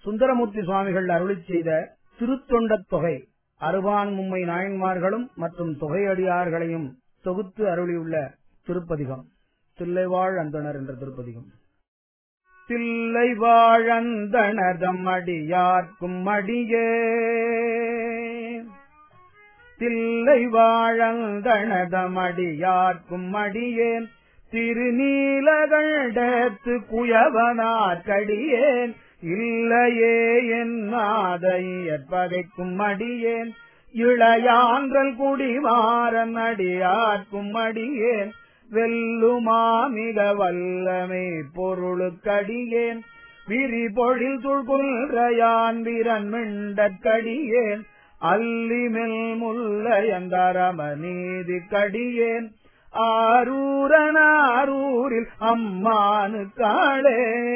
சுந்தரமூர்த்தி சுவாமிகள் அருளி செய்த திருத்தொண்டத் தொகை அருவான் மும்மை நாயன்மார்களும் மற்றும் தொகையடியார்களையும் தொகுத்து அருளியுள்ள திருப்பதிகம் தில்லைவாழ் அந்தணர் என்ற திருப்பதிகம் தில்லை வாழந்தனதம் அடியார்க்கும் அடியே தில்லை வாழந்தனதம் அடியார்க்கும் அடியேன் திருநீலகண்டத்து குயவனார்க்கடியேன் இல்லையே என்னாதையற்பதைக்கும் அடியேன் இளையான்றல் குடிமாறன் அடியார்க்கும் அடியேன் வெல்லுமா மிக வல்லமே பொருளுக்கடியேன் விரிபொழில் துள்குல்றையான் வீரன் மிண்டற்கடியேன் அல்லிமெல் முல்லையந்தரம நீதி கடியேன் ஆரூரனாரூரில் அம்மானு காளே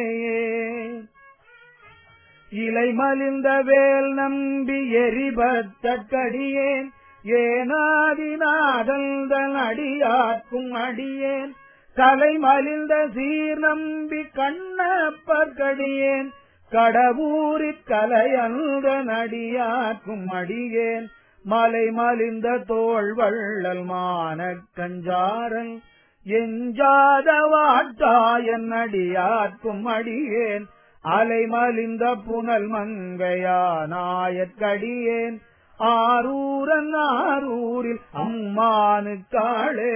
இலை மலிந்த வேல் நம்பி எரிபத்தக்கடியேன் ஏனாதிநாதந்தன் அடியாக்கும் அடியேன் கலை மலிந்த சீர் நம்பி கண்ணப்பற்கடியேன் கடவுரிற் கலையந்தன் அடியாக்கும் அடியேன் மலை மலிந்த தோள் வள்ளல் மானக் கஞ்சாரல் எஞ்சாத வாட்டாயன் அடியாக்கும் அடியேன் அலை மலிந்த புனல் மங்கையானாயற்கடியேன் ஆரூரன் ஆரூரில் அம்மானு காளே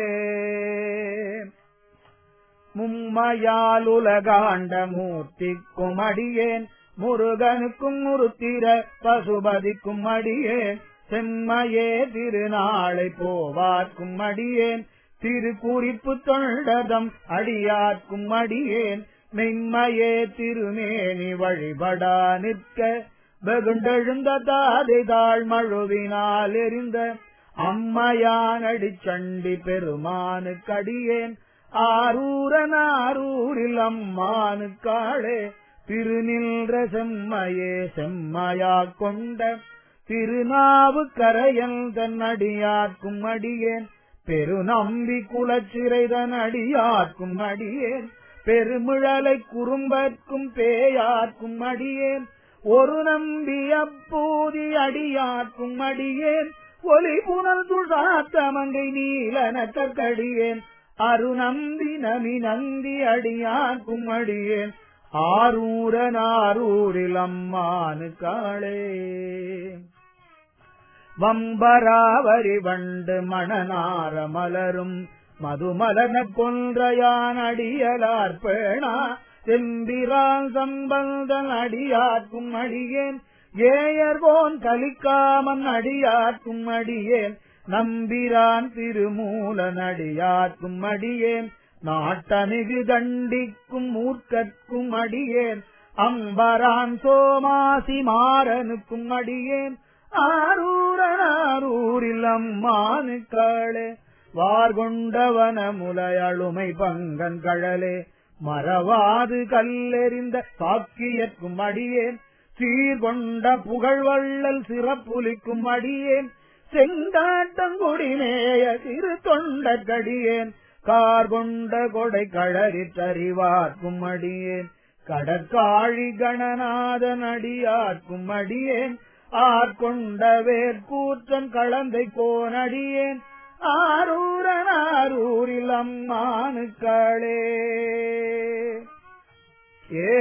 மும்மையால் உலகாண்ட மூர்த்திக்கும் அடியேன் முருகனுக்கும் முருத்திர பசுபதிக்கும் அடியேன் செம்மையே திருநாளை போவார்க்கும் அடியேன் திருக்குறிப்பு தொண்டதம் அடியார்க்கும் அடியேன் மென்மையே திருமேனி வழிபடா நிற்க வெகுண்டெழுந்த தாதை தாழ் மழுவினால் எரிந்த அம்மையானடி சண்டி பெருமானு கடியேன் ஆரூரன் ஆரூரில் அம்மானு காளே திருநின்ற செம்மையே செம்மையா கொண்ட திருநாவு கரையன் தன் அடியார்க்கும் அடியேன் பெருநம்பி குலச்சிறைதன் அடியார்க்கும் அடியேன் பெருமிழலை குறும்பற்கும் பேயார்க்கும் அடியேன் ஒரு நம்பி அப்பூதி அடியார்க்கும் அடியேன் ஒலி புனல் துழாத்தமங்கை நீலனக்கடியேன் அருநம்பி நமி நந்தி அடியார்க்கும் அடியேன் ஆரூரன் ஆரூரில் அம்மானு காளே வம்பராவரி வண்டு மணனார மலரும் மதுமலன கொன்றையான் அடியலார் பேணா செம்பிரான் சம்பந்தன் அடியார்க்கும் அடியேன் ஏயர்கோன் கலிக்காமன் அடியார்க்கும் அடியேன் நம்பிரான் திருமூலன் அடியார்க்கும் அடியேன் நாட்டமிகு தண்டிக்கும் மூர்க்கற்கும் அடியேன் அம்பரான் சோமாசி மாறனுக்கும் அடியேன் ஆரூரன் ஆரூரில் அம்மானு காளே வார்கொண்டவன முலையழுமை பங்கன் கழலே மறவாது கல்லெறிந்த சாக்கியற்கும் அடியேன் சீர்கொண்ட புகழ்வள்ளல் சிறப்புலிக்கும் அடியேன் செங்காட்டங்குடிநேய சிறு தொண்டக்கடியேன் கார் கொண்ட கொடை களறிற்றறிவார்க்கும் அடியேன் கடற்காழி கணநாதன் அடியார்க்கும் அடியேன் ஆர்கொண்ட வேற்கூற்றன் கலந்தை கோனடியேன் ஆரூரன் ஆரூரில் அம்மானு காளே ஏ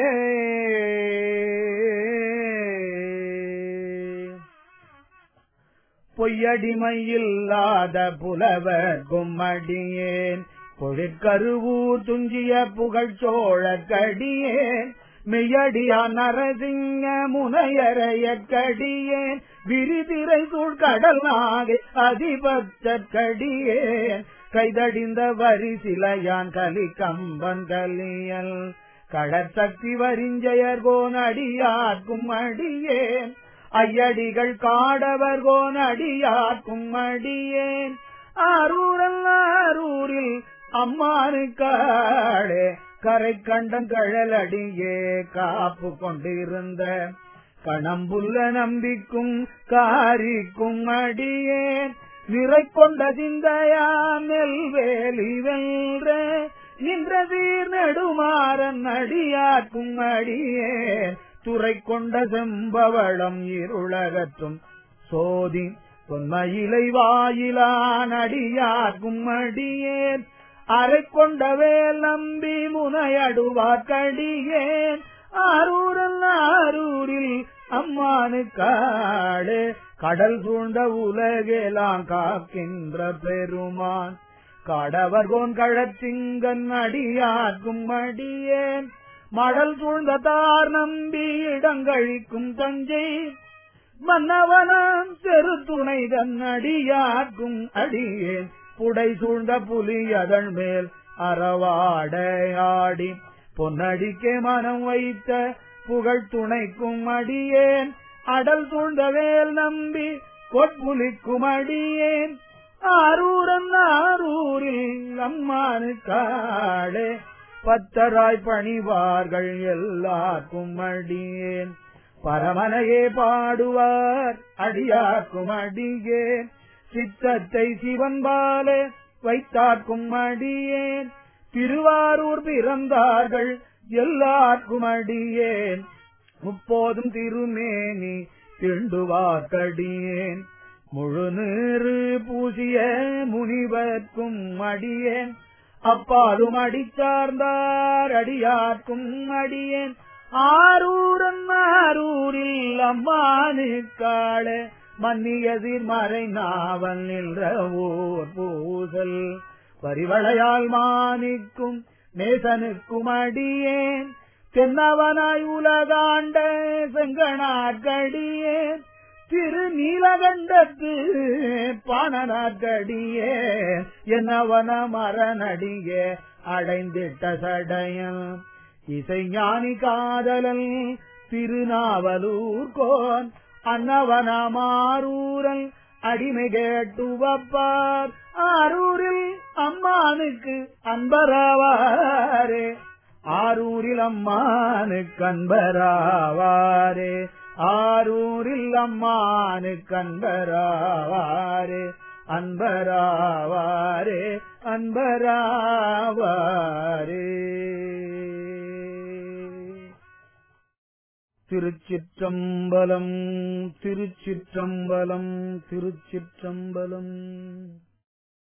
பொய்யடிமையில்லாத புலவர் கும்மடியேன் பொழிற்கருவூர் துஞ்சிய புகழ் சோழ கடியேன் மெய்யடியா நரசிங்க முனையறைய கடியேன் விரிதிரை சூழ் கடல் நாகை அதிபத்தற்கடியேன் கைதடிந்த வரி சிலையான் கலி கம்பன் கலியல் கடற்சக்தி வரிஞ்சயர் கோன் அடியார்க்கும் அடியேன் ஐயடிகள் காடவர் கோன் அடியார்க்கும் அடியேன் ஆரூரல் ஆரூரில் அம்மானு காடே கரை கண்டம் கழல் அடியே காப்பு கொண்டிருந்த கணம்புல்ல நம்பிக்கும் காரிக்கும் அடியேன் நிறை கொண்ட சிந்தையா நெல்வேலி வென்ற நின்ற சீர் நெடுமாறன் அடியார்க்கும் அடியேன் துறை கொண்ட செம்பவளம் இருளகற்றும் சோதி பொன்மயிலை வாயிலான் அடியார்க்கும் அடியேன் அரை கொண்டவேல் நம்பி முனையடுவார்க்கடியேன் ஆரூரல் ஆரூரில் அம்மானுக்காடு கடல் சூழ்ந்த உலகெலாம் காக்கின்ற பெருமான் காடவர்கோன் கழத்திங்கன் அடியார்க்கும் அடியேன் மடல் சூழ்ந்த தார் நம்பி இடங்கழிக்கும் தஞ்சை மன்னவனம் தெரு துணை அடியார்க்கும் அடியேன் புடை சூழ்ந்த புலி அதன் மேல் அறவாடையாடி பொன்னடிக்கே மனம் வைத்த புகழ் துணைக்கும் அடியேன் அடல் சூழ்ந்த வேல் நம்பி கொட்புலிக்கும் அடியேன் ஆரூரன் ஆரூரில் அம்மானு காடே பத்தராய் பணிவார்கள் எல்லாருக்கும் அடியேன் பரமனையே பாடுவார் அடியார்க்கும் அடியேன் சித்தத்தை சிவன்பாலே வைத்தார்க்கும் அடியேன் திருவாரூர் பிறந்தார்கள் எல்லாருக்கும் அடியேன் முப்போதும் திருமேனி திண்டுவார்க்கடியேன் முழு நீரு பூசிய முனிவர்க்கும் அடியேன் அப்பாலும் அடிச்சார்ந்தார் அடியார்க்கும் அடியேன் ஆரூரன் ஆரூரில் அம்மானு காள மன்னியதிர் மறை நாவல் நின்ற ஓர் பூசல் பரிவளையால் மானிக்கும் நேசனுக்கும் அடியேன் தென்னவனாய் உலகாண்ட செங்கனார்கடியேன் திரு நீலகண்டத்து பாணனார்கடியே என்னவன மரணடியே அடைந்திட்ட சடையன் இசைஞானி காதலன் திருநாவலூர் கோன் அன்னவனமாரூரல் அடிமை கேட்டு வப்பார் ஆரூரில் அம்மானுக்கு அன்பராவாரே ஆரூரில் அம்மானுக்கு அன்பராவாரே ஆரூரில் அம்மானுக்கு அன்பராவாரே அன்பராவாரே அன்பராவாரே திருச்சிற்றம்பலம் திருச்சிற்றம்பலம் திருச்சிற்றம்பலம்